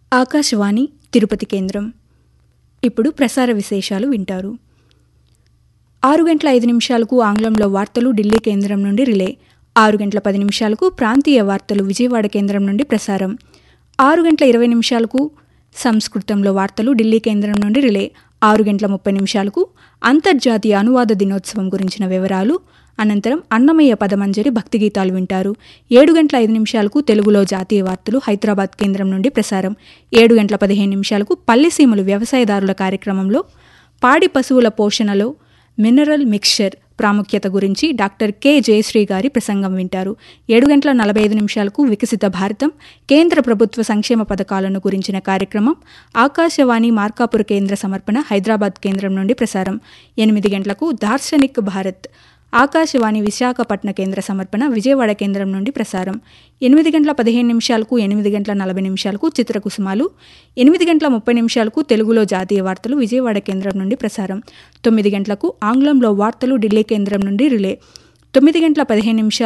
ఆకాశవాణి తిరుపతి కేంద్రం ఇప్పుడు ప్రసార విశేషాలు వింటారు ఆరు గంటల ఐదు నిమిషాలకు ఆంగ్లంలో వార్తలు ఢిల్లీ కేంద్రం నుండి రిలే ఆరు గంటల పది నిమిషాలకు ప్రాంతీయ వార్తలు విజయవాడ కేంద్రం నుండి ప్రసారం ఆరు గంటల ఇరవై నిమిషాలకు సంస్కృతంలో వార్తలు ఢిల్లీ కేంద్రం నుండి రిలే ఆరు గంటల ముప్పై నిమిషాలకు అంతర్జాతీయ అనువాద దినోత్సవం గురించిన వివరాలు అనంతరం అన్నమయ్య పదమంజరి భక్తి గీతాలు వింటారు ఏడు గంటల ఐదు నిమిషాలకు తెలుగులో జాతీయ వార్తలు హైదరాబాద్ కేంద్రం నుండి ప్రసారం ఏడు గంటల పదిహేను నిమిషాలకు పల్లెసీమలు వ్యవసాయదారుల కార్యక్రమంలో పాడి పశువుల పోషణలో మినరల్ మిక్స్చర్ ప్రాముఖ్యత గురించి డాక్టర్ కె జయశ్రీ గారి ప్రసంగం వింటారు ఏడు గంటల నలభై ఐదు నిమిషాలకు వికసిత భారతం కేంద్ర ప్రభుత్వ సంక్షేమ పథకాలను గురించిన కార్యక్రమం ఆకాశవాణి మార్కాపుర కేంద్ర సమర్పణ హైదరాబాద్ కేంద్రం నుండి ప్రసారం ఎనిమిది గంటలకు దార్శనిక్ భారత్ ఆకాశవాణి విశాఖపట్న కేంద్ర సమర్పణ విజయవాడ కేంద్రం నుండి ప్రసారం ఎనిమిది గంటల పదిహేను నిమిషాలకు ఎనిమిది గంటల నలభై నిమిషాలకు చిత్రకుసుమాలు ఎనిమిది గంటల ముప్పై నిమిషాలకు తెలుగులో జాతీయ వార్తలు విజయవాడ కేంద్రం నుండి ప్రసారం తొమ్మిది గంటలకు ఆంగ్లంలో వార్తలు ఢిల్లీ కేంద్రం నుండి రిలే తొమ్మిది గంటల పదిహేను నిమిషాలు